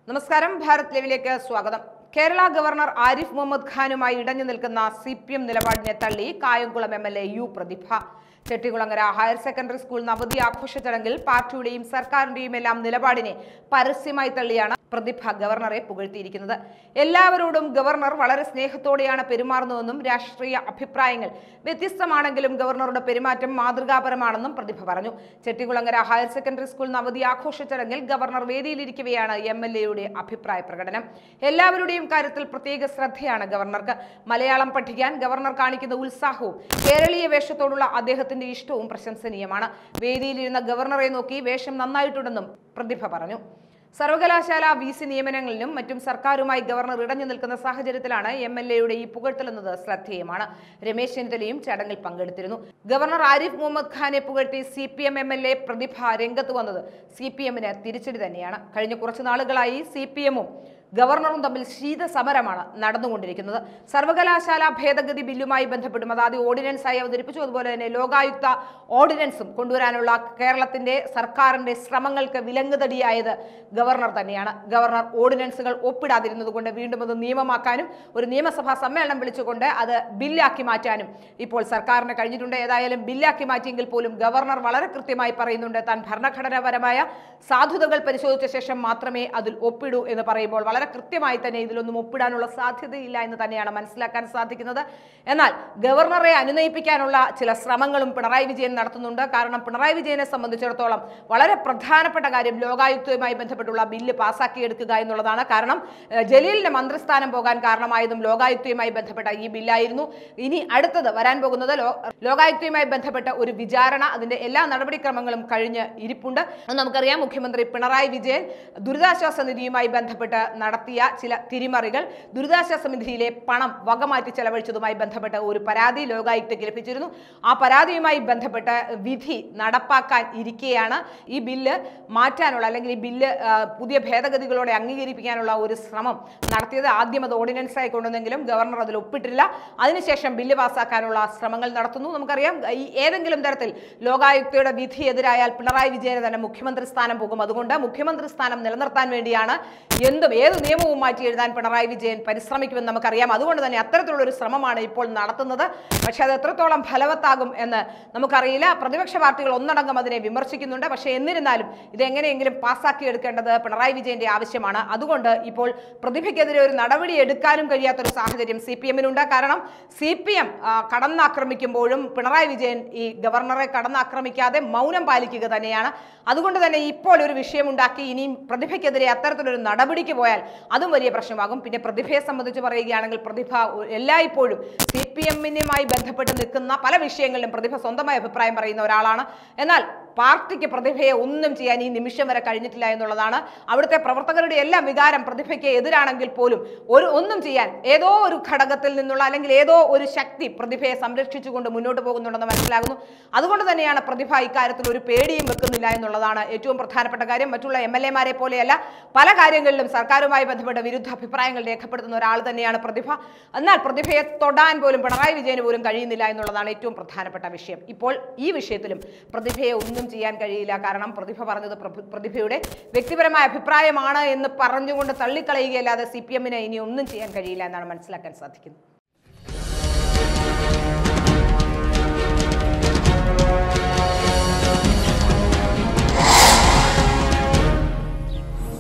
നമസ്കാരം ഭാരത് ലൈവിലേക്ക് സ്വാഗതം കേരള ഗവർണർ ആരിഫ് മുഹമ്മദ് ഖാനുമായി ഇടഞ്ഞു നിൽക്കുന്ന സി പി എം നിലപാടിനെ തള്ളി Kayamkulam M L A U Prathibha Chettikulangara higher secondary school നവതി ആഘോഷ ചടങ്ങിൽ പാർട്ടിയുടെയും സർക്കാരിന്റെയും എല്ലാം നിലപാടിനെ പരസ്യമായി തള്ളിയാണ് പ്രതിഭ ഗവർണറെ പുകഴ്ത്തിയിരിക്കുന്നത് എല്ലാവരോടും ഗവർണർ വളരെ സ്നേഹത്തോടെയാണ് പെരുമാറുന്നതെന്നും രാഷ്ട്രീയ അഭിപ്രായങ്ങൾ വ്യത്യസ്തമാണെങ്കിലും ഗവർണറുടെ പെരുമാറ്റം മാതൃകാപരമാണെന്നും പ്രതിഭ പറഞ്ഞു ചെട്ടികുളങ്ങര ഹയർ സെക്കൻഡറി സ്കൂൾ നവതി ആഘോഷ ചടങ്ങിൽ ഗവർണർ വേദിയിലിരിക്കവെയാണ് എം എൽ എയുടെ അഭിപ്രായ പ്രകടനം എല്ലാവരുടെയും കാര്യത്തിൽ പ്രത്യേക ശ്രദ്ധയാണ് ഗവർണർക്ക് മലയാളം പഠിക്കാൻ ഗവർണർ കാണിക്കുന്ന ഉത്സാഹവും കേരളീയ വേഷത്തോടുള്ള അദ്ദേഹത്തിന്റെ ഇഷ്ടവും പ്രശംസനീയമാണ് വേദിയിലിരുന്ന ഗവർണറെ നോക്കി വേഷം നന്നായിട്ടുണ്ടെന്നും പ്രതിഭ പറഞ്ഞു സർവകലാശാല വി സി നിയമനങ്ങളിലും മറ്റും സർക്കാരുമായി ഗവർണർ ഇടഞ്ഞു നിൽക്കുന്ന സാഹചര്യത്തിലാണ് എം എൽ എയുടെ ഈ പുകഴ്ത്തലെന്നത് ശ്രദ്ധേയമാണ് രമേശ് ചെന്നിത്തലയും ചടങ്ങിൽ പങ്കെടുത്തിരുന്നു ഗവർണർ ആരിഫ് മുഹമ്മദ് ഖാനെ പുകഴ്ത്തി C P M M L A Prathibha രംഗത്ത് വന്നത് സി പി എമ്മിന് തിരിച്ചടി തന്നെയാണ് കഴിഞ്ഞ കുറച്ചു നാളുകളായി സി പി എമ്മും ഗവർണറും തമ്മിൽ ശീതസമരമാണ് നടന്നുകൊണ്ടിരിക്കുന്നത് സർവകലാശാല ഭേദഗതി ബില്ലുമായി ബന്ധപ്പെട്ടും അതായത് ഓർഡിനൻസായി അവതരിപ്പിച്ചു അതുപോലെ തന്നെ ലോകായുക്ത ഓർഡിനൻസും കൊണ്ടുവരാനുള്ള കേരളത്തിന്റെ സർക്കാരിന്റെ ശ്രമങ്ങൾക്ക് വിലങ്ങുതടിയായത് ഗവർണർ തന്നെയാണ് ഗവർണർ ഓർഡിനൻസുകൾ ഒപ്പിടാതിരുന്നത് കൊണ്ട് വീണ്ടും അത് നിയമമാക്കാനും ഒരു നിയമസഭാ സമ്മേളനം വിളിച്ചുകൊണ്ട് അത് ബില്ലാക്കി മാറ്റാനും ഇപ്പോൾ സർക്കാരിന് കഴിഞ്ഞിട്ടുണ്ട് ഏതായാലും ബില്ലാക്കി മാറ്റിയെങ്കിൽ പോലും ഗവർണർ വളരെ കൃത്യമായി പറയുന്നുണ്ട് താൻ ഭരണഘടനാപരമായ സാധുതകൾ പരിശോധിച്ച ശേഷം മാത്രമേ അതിൽ ഒപ്പിടൂ എന്ന് പറയുമ്പോൾ വളരെ കൃത്യമായി തന്നെ ഇതിലൊന്നും ഒപ്പിടാനുള്ള സാധ്യതയില്ല എന്ന് തന്നെയാണ് മനസ്സിലാക്കാൻ സാധിക്കുന്നത് എന്നാൽ ഗവർണറെ അനുനയിപ്പിക്കാനുള്ള ചില ശ്രമങ്ങളും പിണറായി വിജയൻ നടത്തുന്നുണ്ട് കാരണം പിണറായി വിജയനെ സംബന്ധിച്ചിടത്തോളം വളരെ പ്രധാനപ്പെട്ട കാര്യം ലോകായുക്തവുമായി ബന്ധപ്പെട്ടുള്ള ബില്ല് പാസ്സാക്കിയെടുക്കുക എന്നുള്ളതാണ് കാരണം ഏഹ്, ജലീലിന് മന്ത്രിസ്ഥാനം പോകാൻ കാരണമായതും ലോകായുക്തയുമായി ബന്ധപ്പെട്ട ഈ ബില്ലായിരുന്നു ഇനി അടുത്തത് വരാൻ പോകുന്നത് ലോ- ലോകായുക്തയുമായി ബന്ധപ്പെട്ട ഒരു വിചാരണ അതിന്റെ എല്ലാ നടപടിക്രമങ്ങളും കഴിഞ്ഞ് ഇരിപ്പുണ്ട് അത് നമുക്കറിയാം മുഖ്യമന്ത്രി പിണറായി വിജയൻ ദുരിതാശ്വാസ നിധിയുമായി ബന്ധപ്പെട്ട് നടത്തിയ ചില തിരിമറികൾ ദുരിതാശ്വാസ നിധിയിലെ പണം വകമാറ്റി ചെലവഴിച്ചതുമായി ബന്ധപ്പെട്ട ഒരു പരാതി ലോകായുക്തയ്ക്ക് ലഭിച്ചിരുന്നു ആ പരാതിയുമായി ബന്ധപ്പെട്ട് വിധി നടപ്പാക്കാൻ ഇരിക്കെയാണ് ഈ ബില്ല് മാറ്റാനുള്ള അല്ലെങ്കിൽ ഈ ബില്ല് ആ, പുതിയ ഭേദഗതികളോടെ അംഗീകരിപ്പിക്കാനുള്ള ഒരു ശ്രമം നടത്തിയത് ആദ്യം അത് ഓർഡിനൻസ് ആയി കൊണ്ടുവന്നെങ്കിലും ഗവർണർ അതിൽ ഒപ്പിട്ടില്ല അതിനുശേഷം ബില്ല് പാസ്സാക്കാനുള്ള ശ്രമങ്ങൾ നടത്തുന്നു നമുക്കറിയാം ഈ ഏതെങ്കിലും തരത്തിൽ ലോകായുക്തയുടെ വിധി എതിരായാൽ പിണറായി വിജയന് തന്നെ മുഖ്യമന്ത്രി സ്ഥാനം പോകും അതുകൊണ്ട് മുഖ്യമന്ത്രി സ്ഥാനം നിലനിർത്താൻ വേണ്ടിയാണ് എന്തും ഏത് നിയമവും മാറ്റി എഴുതാൻ പിണറായി വിജയൻ പരിശ്രമിക്കുമെന്ന് നമുക്കറിയാം അതുകൊണ്ട് തന്നെ അത്തരത്തിലുള്ള ഒരു ശ്രമമാണ് ഇപ്പോൾ നടത്തുന്നത് പക്ഷേ അത് എത്രത്തോളം ഫലവത്താകും എന്ന് നമുക്കറിയില്ല പ്രതിപക്ഷ പാർട്ടികൾ ഒന്നടങ്കം അതിനെ വിമർശിക്കുന്നുണ്ട് പക്ഷേ എന്നിരുന്നാലും ഇത് എങ്ങനെയെങ്കിലും പാസ്സാക്കി എടുക്കേണ്ടത് പിണറായി വിജയന്റെ ആവശ്യമാണ് അതുകൊണ്ട് ഇപ്പോൾ പ്രതിഭയ്ക്കെതിരെ ഒരു നടപടി എടുക്കാനും കഴിയാത്തൊരു സാഹചര്യം സി പി എമ്മിനുണ്ട് കാരണം സി പി എം കടന്നാക്രമിക്കുമ്പോഴും പിണറായി വിജയൻ ഈ ഗവർണറെ കടന്നാക്രമിക്കാതെ മൗനം പാലിക്കുക തന്നെയാണ് അതുകൊണ്ട് തന്നെ ഇപ്പോൾ ഒരു വിഷയമുണ്ടാക്കി ഇനിയും പ്രതിഭയ്ക്കെതിരെ അത്തരത്തിലൊരു നടപടിക്ക് പോയാൽ അതും വലിയ പ്രശ്നമാകും പിന്നെ പ്രതിഭയെ സംബന്ധിച്ച് പറയുകയാണെങ്കിൽ പ്രതിഭ എല്ലായ്പ്പോഴും സി പി എമ്മിനുമായി ബന്ധപ്പെട്ട് നിൽക്കുന്ന പല വിഷയങ്ങളിലും പ്രതിഭ സ്വന്തമായ അഭിപ്രായം പറയുന്ന ഒരാളാണ് എന്നാൽ പാർട്ടിക്ക് പ്രതിഭയെ ഒന്നും ചെയ്യാൻ ഈ നിമിഷം വരെ കഴിഞ്ഞിട്ടില്ല എന്നുള്ളതാണ് അവിടുത്തെ പ്രവർത്തകരുടെ എല്ലാം വികാരം പ്രതിഭയ്ക്ക് എതിരാണെങ്കിൽ പോലും ഒരു ഒന്നും ചെയ്യാൻ ഏതോ ഒരു ഘടകത്തിൽ നിന്നുള്ള അല്ലെങ്കിൽ ഏതോ ഒരു ശക്തി പ്രതിഭയെ സംരക്ഷിച്ചുകൊണ്ട് മുന്നോട്ട് പോകുന്നുണ്ടെന്ന് മനസ്സിലാകുന്നു അതുകൊണ്ട് തന്നെയാണ് പ്രതിഭ ഇക്കാര്യത്തിൽ ഒരു പേടിയും വെക്കുന്നില്ല എന്നുള്ളതാണ് ഏറ്റവും പ്രധാനപ്പെട്ട കാര്യം മറ്റുള്ള എം എൽ എമാരെ പോലെയല്ല പല കാര്യങ്ങളിലും സർക്കാരുമായി ബന്ധപ്പെട്ട വിരുദ്ധ അഭിപ്രായങ്ങൾ രേഖപ്പെടുത്തുന്ന ഒരാൾ തന്നെയാണ് പ്രതിഭ എന്നാൽ പ്രതിഭയെ തൊടാൻ പോലും പിണറായി വിജയന് പോലും കഴിയുന്നില്ല എന്നുള്ളതാണ് ഏറ്റവും പ്രധാനപ്പെട്ട വിഷയം ഇപ്പോൾ ഈ വിഷയത്തിലും പ്രതിഭയെ ഒന്നും ചെയ്യാൻ കഴിയില്ല കാരണം പ്രതിഭ പറഞ്ഞത് പ്രഭ- പ്രതിഭയുടെ വ്യക്തിപരമായ അഭിപ്രായമാണ് എന്ന് പറഞ്ഞുകൊണ്ട് തള്ളിക്കളയുകയല്ലാതെ സി പി എമ്മിന് ഇനി ഒന്നും ചെയ്യാൻ കഴിയില്ല എന്നാണ് മനസ്സിലാക്കാൻ സാധിക്കുന്നത്